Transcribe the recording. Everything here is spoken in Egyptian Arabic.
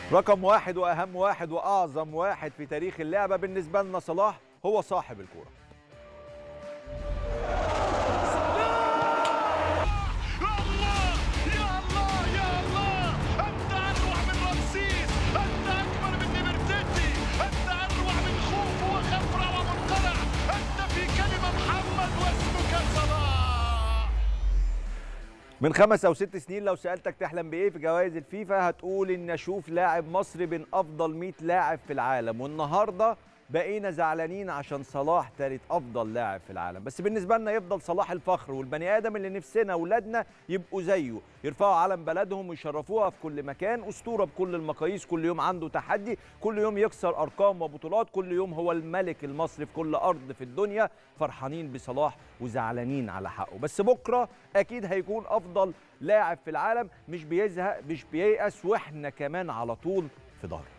رقم واحد واهم واحد واعظم واحد في تاريخ اللعبه بالنسبه لنا صلاح هو صاحب الكوره الله يا الله يا الله انت اروع من رمسيس انت اكبر من نمرتتي انت اروع من خوف وخفرع ومنقلع انت في كلمه محمد واسمك صلاح من خمس او ست سنين لو سالتك تحلم بايه في جوائز الفيفا هتقول ان اشوف لاعب مصري بين افضل 100 لاعب في العالم والنهارده بقينا زعلانين عشان صلاح تالت افضل لاعب في العالم بس بالنسبه لنا يفضل صلاح الفخر والبني ادم اللي نفسنا اولادنا يبقوا زيه يرفعوا علم بلدهم ويشرفوها في كل مكان اسطوره بكل المقاييس كل يوم عنده تحدي كل يوم يكسر ارقام وبطولات كل يوم هو الملك المصري في كل ارض في الدنيا فرحانين بصلاح وزعلانين على حقه بس بكره اكيد هيكون افضل لاعب في العالم مش بيزهق مش بييأس واحنا كمان على طول في ظهره